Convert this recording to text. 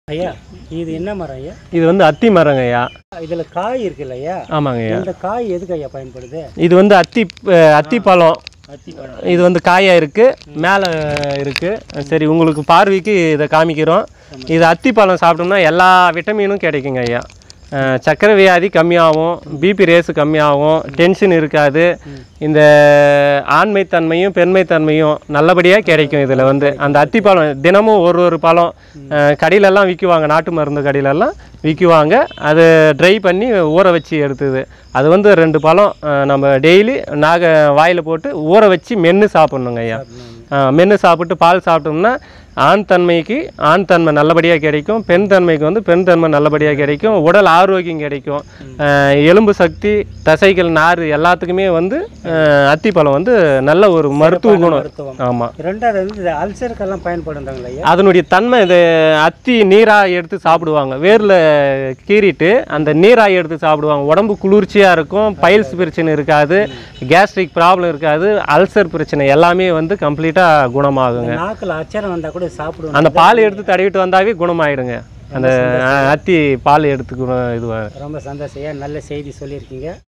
ஐயா இது என்ன மரம் ஐயா இது வந்து அத்தி மரங்க ஐயா இதில் காய் இருக்குல்ல ஐயா ஆமாங்க ஐயா இந்த காய் எதுக்கு ஐயா பயன்படுது இது வந்து அத்தி அஹ், அத்தி பழம் அத்தி பழம் இது வந்து காயாக இருக்குது மேலே இருக்குது சரி உங்களுக்கு பார்வைக்கு இதை காமிக்கிறோம் இது அத்தி பழம் சாப்பிட்டோம்னா எல்லா விட்டமினும் கிடைக்குங்க ஐயா அஹ், சர்க்கரை வியாதி கம்மியாகும் பிபி ரேஸு கம்மியாகும் டென்ஷன் இருக்காது இந்த ஆண்மைத்தன்மையும் பெண்மைத்தன்மையும் நல்லபடியாக கிடைக்கும் இதில் வந்து அந்த அத்தி பழம் தினமும் ஒரு ஒரு பழம் அஹ், கடையிலெல்லாம் விற்குவாங்க நாட்டு மருந்து கடையிலெல்லாம் விற்குவாங்க அது ட்ரை பண்ணி ஊற வச்சு எடுத்தது அது வந்து ரெண்டு பழம் அஹ், நம்ம டெய்லி நாக வாயில் போட்டு ஊற வச்சு மென்று சாப்பிட்ணுங்க ஐயா மென்று சாப்பிட்டு பால் சாப்பிட்டோம்னா ஆண் தன்மைக்கு ஆண் தன்மை நல்லபடியாக கிடைக்கும் பெண் தன்மைக்கு வந்து பெண் தன்மை நல்லபடியாக கிடைக்கும் உடல் ஆரோக்கியம் கிடைக்கும் அஹ், எலும்பு சக்தி தசைகள் நார் எல்லாத்துக்குமே வந்து அஹ், அத்திப்பழம் வந்து நல்ல ஒரு மருத்துவ குணம் மருத்துவம் ஆமாம் ரெண்டாவது வந்து இது அல்சருக்கெல்லாம் பயன்படுறாங்களா ஐயா அதனுடைய தன்மை இது அத்தி நீராக எடுத்து சாப்பிடுவாங்க வேரில் கீறிட்டு அந்த நீராக எடுத்து சாப்பிடுவாங்க உடம்பு குளிர்ச்சியாக இருக்கும் பைல்ஸ் பிரச்சனை இருக்காது கேஸ்ட்ரிக் ப்ராப்ளம் இருக்காது அல்சர் பிரச்சனை எல்லாமே வந்து கம்ப்ளீட்டாக குணமாகுங்க நாக்கில் அச்சரம் வந்தால் கூட சாப்பிடுவோம் அந்த பால் எடுத்து தடவிட்டு வந்தாவே குணமாயிடுங்க அந்த அஹ், அத்தி பால் எடுத்து குணம் இதுவாக ரொம்ப சந்தோஷம் ஐயா நல்ல செய்தி சொல்லியிருக்கீங்க